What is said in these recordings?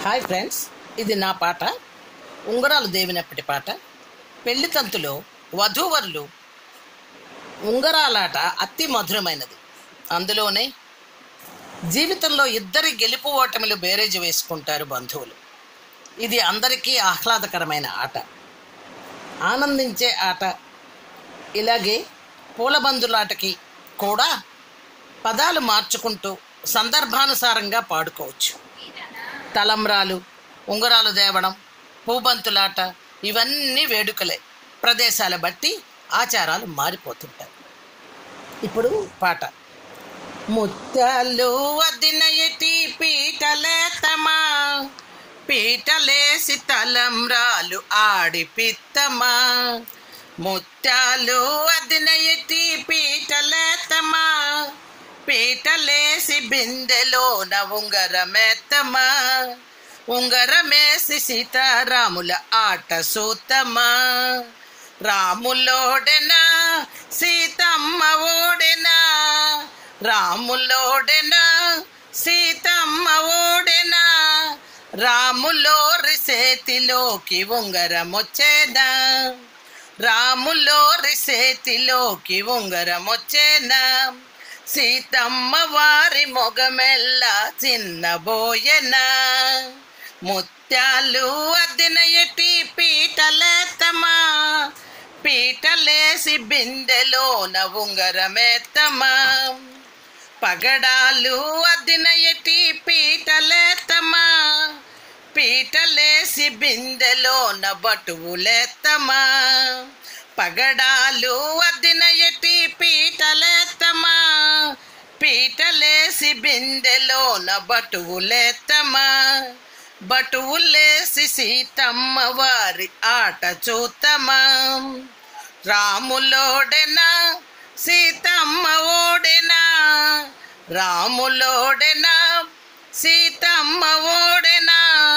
hi friends ఇది నా పాట ఉంగరాలు దేవినప్పటి పాట పెళ్లి తంతులో వధూవరులు ఉంగరాలాట అతి మధురమైనది అందులోనే జీవితంలో ఇద్దరి గెలుపు ఓటమిలు బేరేజ్ వేసుకుంటారు బంధువులు ఇది అందరికీ ఆహ్లాదకరమైన ఆట ఆనందించే ఆట ఇలాగే పూలబందులాటకి కూడా పదాలు మార్చుకుంటూ సందర్భానుసారంగా పాడుకోవచ్చు తలంబ్రాలు ఉంగరాలు దేవడం పూబంతులాట ఇవన్నీ వేడుకలే ప్రదేశాల బట్టి ఆచారాలు మారిపోతుంటాయి ఇప్పుడు పాట ముత్యాలు వదినయటి పీటలేతమా పీటలేసి తలంబ్రాలు ఆడి పిత్తమా ముత్యాలు వదినయటి పీటలేతమా పీటలేసి బిందెలోన ఉంగరమేత్తమా ఉంగరమేసి సీతారాముల ఆట సూతమా రాములోడెనా సీతమ్మ ఓడెనా రాములోడెనా సీతమ్మ ఓడెనా రాములోరి చేతిలోకి ఉంగరమొచ్చేనా రాములోరి చేతిలోకి ఉంగరమొచ్చేనా సీతమ్మ వారి మొగమెల్లా చిన్నబోయెనా ముత్యాలు అద్దినయటి పీటలేత్తమా పీటలేసి బిందెలోన ఉంగరమేత్తమా పగడాలు అద్దినయటి పీటలేత్తమా పీటలేసి బిందెలోన బటువులేత్తమా పగడాలు అద్దినయటి పీటలేత్తమా పీటలేసి బిందెలోన బటువులేత్తమా బటువులేసి సీతమ్మ వారి ఆట చూతమా రాములోడెనా సీతమ్మ ఓడెనా రాములోడెనా సీతమ్మ ఓడెనా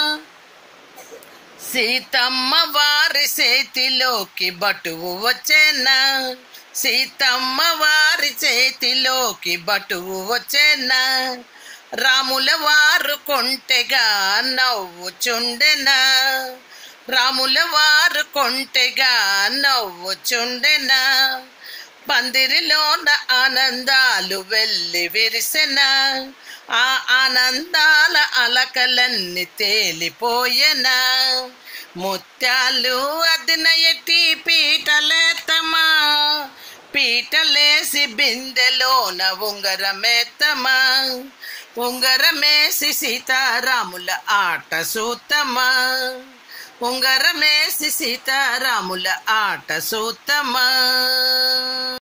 సీతమ్మ వారి చేతిలోకి బటువు వచ్చేనా సీతమ్మ వారి చేతిలోకి బటువు వచ్చేనా రాముల వారు కొంటెగా నవ్వుచుండెనా రాముల వారు కొంటెగా నవ్వుచుండెనా పందిరిలోన ఆనందాలు వెళ్ళి విరిసెనా ఆ ఆనందాల అలకలన్నీ తేలిపోయెనా ముత్యాలు అదినయటి పీటలేతమా పీటలేసి బిందెలోన ఉంగరమేత్తమా ఉంగరమేసి సీతారాముల ఆట సూతమా ఉంగరమేసి సీతారాముల ఆట సూతమా